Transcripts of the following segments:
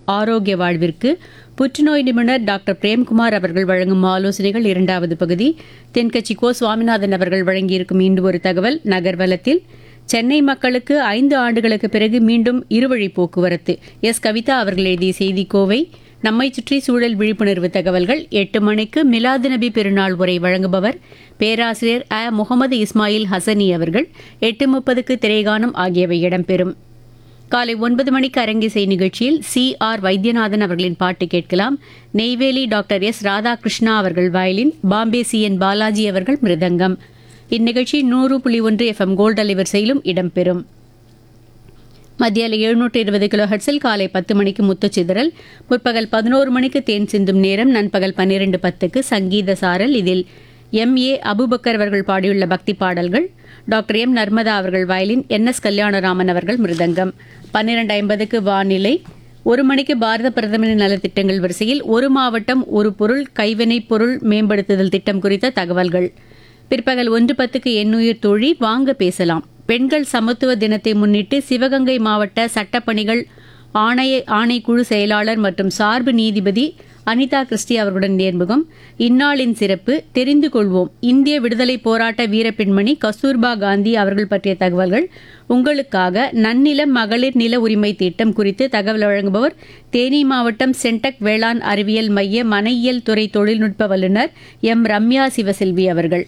ஆரோக்கிய வாழ்விற்கு புற்றுநோய் நிபுணர் டாக்டர் பிரேம்குமார் அவர்கள் வழங்கும் ஆலோசனைகள் இரண்டாவது பகுதி தென்கட்சி கோ சுவாமிநாதன் அவர்கள் வழங்கியிருக்கும் இன்று ஒரு தகவல் நகர்வலத்தில் சென்னை மக்களுக்கு ஐந்து ஆண்டுகளுக்கு பிறகு மீண்டும் இருவழி போக்குவரத்து எஸ் கவிதா அவர்கள் எழுதிய செய்தி கோவை நம்மை சுற்றி சூழல் விழிப்புணர்வு தகவல்கள் எட்டு மணிக்கு மிலாது நபி பெருநாள் உரை வழங்குபவர் பேராசிரியர் அ முகமது இஸ்மாயில் ஹசனி அவர்கள் எட்டு முப்பதுக்கு திரைகானம் ஆகியவை இடம்பெறும் காலை ஒன்பது மணிக்கு அரங்கிசை நிகழ்ச்சியில் சி ஆர் வைத்தியநாதன் அவர்களின் பாட்டு கேட்கலாம் நெய்வேலி டாக்டர் எஸ் ராதாகிருஷ்ணா அவர்கள் violin Bombay C N Balaji அவர்கள் மிருதங்கம் இந்நிகழ்ச்சி நூறு புள்ளி ஒன்று எஃப்எம் கோல்ட் அலைவரிசையிலும் இடம்பெறும் மத்தியால எழுநூற்று இருபது கிலோ ஹெட்ஸில் காலை பத்து மணிக்கு முத்துச்சிதறல் முற்பகல் பதினோரு மணிக்கு தேன் சிந்தும் நேரம் நண்பகல் பன்னிரண்டு பத்துக்கு சங்கீத சாரல் இதில் எம் ஏ அபுபக்கர் அவர்கள் பாடியுள்ள பக்தி பாடல்கள் டாக்டர் எம் நர்மதா அவர்கள் வயலின் என் எஸ் கல்யாணராமன் அவர்கள் மிருதங்கம் பன்னிரண்டு ஐம்பதுக்கு வானிலை ஒரு மணிக்கு பாரத பிரதமரின் நலத்திட்டங்கள் வரிசையில் ஒரு மாவட்டம் ஒரு பொருள் கைவினைப் பொருள் மேம்படுத்துதல் திட்டம் குறித்த தகவல்கள் பிற்பகல் ஒன்று பத்துக்கு எண்ணுயிர் தோழி வாங்க பேசலாம் பெண்கள் சமத்துவ தினத்தை முன்னிட்டு சிவகங்கை மாவட்ட சட்டப்பணிகள் ஆணைய ஆணைக்குழு செயலாளர் மற்றும் சார்பு நீதிபதி அனிதா கிறிஸ்டி அவர்களுடன் நேர்முகம் இந்நாளின் சிறப்பு தெரிந்து கொள்வோம் இந்திய விடுதலை போராட்ட வீரப்பெண்மணி கஸ்தூர்பா காந்தி அவர்கள் பற்றிய தகவல்கள் உங்களுக்காக நன்னில மகளிர் நில உரிமை திட்டம் குறித்து தகவல் வழங்குபவர் தேனி மாவட்டம் சென்டக் வேளாண் அறிவியல் மைய மனையியல் துறை தொழில்நுட்ப வல்லுநர் எம் ரம்யா சிவசெல்வி அவர்கள்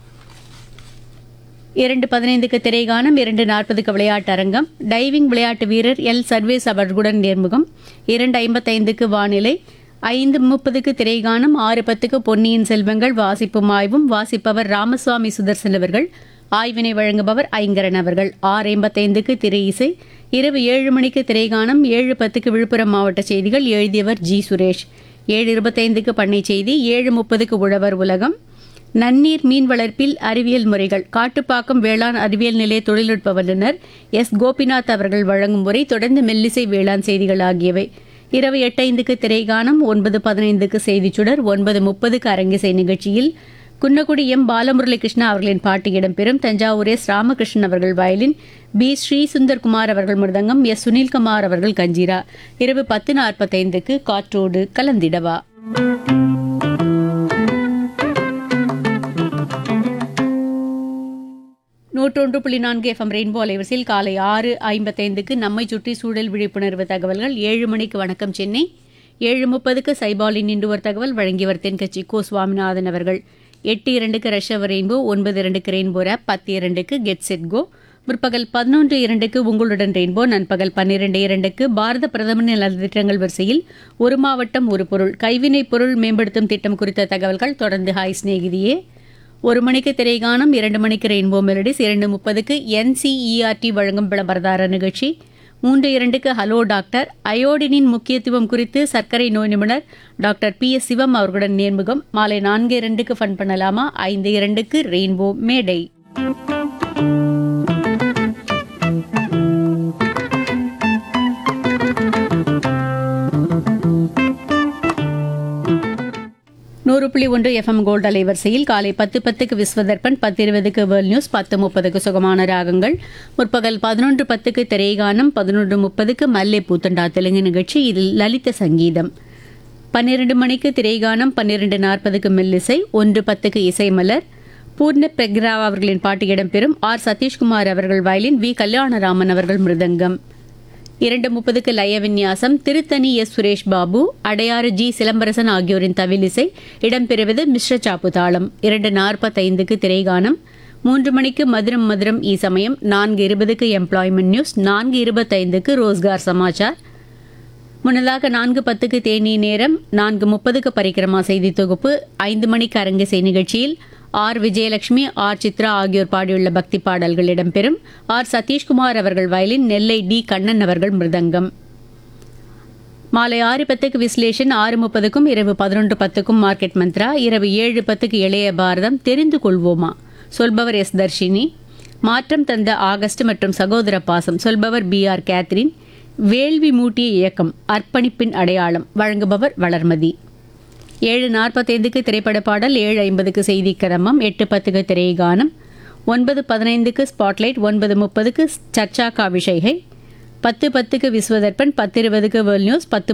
இரண்டு பதினைந்துக்கு திரைகானம் இரண்டு நாற்பதுக்கு விளையாட்டு அரங்கம் டைவிங் விளையாட்டு வீரர் எல் சர்வேஸ் அவர்களுடன் நேர்முகம் இரண்டு ஐம்பத்தைந்துக்கு வானிலை ஐந்து முப்பதுக்கு திரைகானம் ஆறு பத்துக்கு பொன்னியின் செல்வங்கள் வாசிப்பும் ஆய்வும் வாசிப்பவர் ராமசுவாமி சுதர்சன் அவர்கள் ஆய்வினை வழங்குபவர் ஐங்கரன் அவர்கள் ஆறு ஐம்பத்தைந்துக்கு திரை இசை இரவு ஏழு மணிக்கு திரைகானம் ஏழு பத்துக்கு விழுப்புரம் மாவட்ட செய்திகள் எழுதியவர் ஜி சுரேஷ் ஏழு இருபத்தைந்துக்கு பண்ணை செய்தி ஏழு முப்பதுக்கு உழவர் உலகம் நன்னீர் மீன் வளர்ப்பில் அறிவியல் முறைகள் காட்டுப்பாக்கம் வேளாண் அறிவியல் நிலைய தொழில்நுட்ப வல்லுநர் எஸ் கோபிநாத் அவர்கள் வழங்கும் முறை தொடர்ந்து மெல்லிசை வேளாண் செய்திகள் ஆகியவை இரவு எட்டைந்துக்கு திரைகானம் ஒன்பது பதினைந்துக்கு செய்திச் சுடர் ஒன்பது முப்பதுக்கு அரங்கிசை நிகழ்ச்சியில் குன்னக்குடி எம் பாலமுரளி கிருஷ்ணா அவர்களின் பாட்டு இடம்பெறும் தஞ்சாவூர் எஸ் ராமகிருஷ்ணன் அவர்கள் வயலின் பி ஸ்ரீ சுந்தர்குமார் அவர்கள் மிருதங்கம் எஸ் சுனில்குமார் அவர்கள் கஞ்சிரா இரவு பத்து நாற்பத்தைந்துக்கு காற்றோடு கலந்திடவா நூற்றொன்று புள்ளி நான்கு எஃப்எம் ரெயின்போ அலைவரிசையில் காலை ஆறு ஐம்பத்தைந்துக்கு நம்மை சுற்றி சூழல் விழிப்புணர்வு தகவல்கள் ஏழு மணிக்கு வணக்கம் சென்னை ஏழு முப்பதுக்கு சைபாலின் இன்று ஒரு தகவல் வழங்கியவர் தென்கட்சி கோ சுவாமிநாதன் அவர்கள் எட்டு இரண்டுக்கு ரஷ்யவர் ரெயின்போ ஒன்பது இரண்டுக்கு ரெயின்போ ரேப் பத்து இரண்டுக்கு கெட் செட் கோ முற்பகல் பதினொன்று இரண்டுக்கு உங்களுடன் ரெயின்போ நண்பகல் பன்னிரண்டு இரண்டுக்கு பாரத பிரதமரின் நலத்திட்டங்கள் வரிசையில் ஒரு மாவட்டம் ஒரு பொருள் கைவினைப் பொருள் மேம்படுத்தும் திட்டம் குறித்த தகவல்கள் தொடர்ந்து ஹாய் சிநேகிதியே ஒரு மணிக்கு திரைகானம் இரண்டு மணிக்கு ரெயின்போ மெலடிஸ் இரண்டு முப்பதுக்கு என்சிஇஆர்டி வழங்கும் விளம்பரதார நிகழ்ச்சி மூன்று இரண்டுக்கு ஹலோ டாக்டர் அயோடினின் முக்கியத்துவம் குறித்து சர்க்கரை நோய் நிபுணர் டாக்டர் பி எஸ் சிவம் அவர்களுடன் நேர்முகம் மாலை நான்கு இரண்டுக்கு ஃபன் பண்ணலாமா ஐந்து இரண்டுக்கு ரெயின்போ மேடை நூறு புள்ளி ஒன்று எஃப்எம் கோல்டு அலைவரிசையில் காலை பத்து பத்துக்கு விஸ்வதர்பன் பத்து இருபதுக்கு வேர்ல்ட் நியூஸ் பத்து முப்பதுக்கு சுகமான ராகங்கள் முற்பகல் பதினொன்று பத்துக்கு திரைகானம் பதினொன்று முப்பதுக்கு மல்லை பூத்தண்டா தெலுங்கு நிகழ்ச்சி இதில் லலித சங்கீதம் பன்னிரண்டு மணிக்கு திரைகானம் பன்னிரண்டு நாற்பதுக்கு மெல்லிசை ஒன்று பத்துக்கு இசைமலர் பூர்ண பிரக்ரா அவர்களின் பாட்டு இடம்பெறும் ஆர் சதீஷ்குமார் அவர்கள் வயலின் வி கல்யாணராமன் அவர்கள் மிருதங்கம் இரண்டு முப்பதுக்கு லய விந்யாசம் திருத்தணி எஸ் சுரேஷ் பாபு அடையாறு ஜி சிலம்பரசன் ஆகியோரின் தவிலிசை இடம்பெறுவது மிஸ்ர சாப்பு தாளம் இரண்டு நாற்பத்தைந்துக்கு திரைகானம் மூன்று மணிக்கு மதுரம் மதுரம் ஈ சமயம் நான்கு இருபதுக்கு எம்ப்ளாய்மெண்ட் நியூஸ் நான்கு இருபத்தைந்துக்கு ரோஸ்கார் சமாச்சார் முன்னதாக நான்கு பத்துக்கு தேனி நேரம் நான்கு முப்பதுக்கு பரிக்கிரமா செய்தி தொகுப்பு ஐந்து மணிக்கு அரங்கிசை நிகழ்ச்சியில் ஆர் விஜயலட்சுமி ஆர் சித்ரா ஆகியோர் பாடியுள்ள பக்தி பாடல்கள் இடம்பெறும் ஆர் சதீஷ்குமார் அவர்கள் வயலின் நெல்லை டி கண்ணன் அவர்கள் மிருதங்கம் மாலை ஆறு பத்துக்கு விஸ்லேஷன் ஆறு முப்பதுக்கும் இரவு பதினொன்று பத்துக்கும் மார்க்கெட் மந்த்ரா இரவு ஏழு பத்துக்கு இளைய பாரதம் தெரிந்து கொள்வோமா சொல்பவர் எஸ் தர்ஷினி மாற்றம் தந்த ஆகஸ்ட் மற்றும் சகோதர பாசம் சொல்பவர் பி ஆர் கேத்ரின் வேள்வி மூட்டிய இயக்கம் அர்ப்பணிப்பின் அடையாளம் வழங்குபவர் வளர்மதி ஏழு நாற்பத்தைந்துக்கு திரைப்பட பாடல் ஏழு ஐம்பதுக்கு செய்தி கதம்பம் எட்டு பத்துக்கு திரைகானம் ஒன்பது பதினைந்துக்கு ஸ்பாட்லைட் ஒன்பது முப்பதுக்கு சர்ச்சா காவிஷைகை பத்து பத்துக்கு விஸ்வதர்பன் பத்து இருபதுக்கு வேர்ல்ட் நியூஸ் பத்து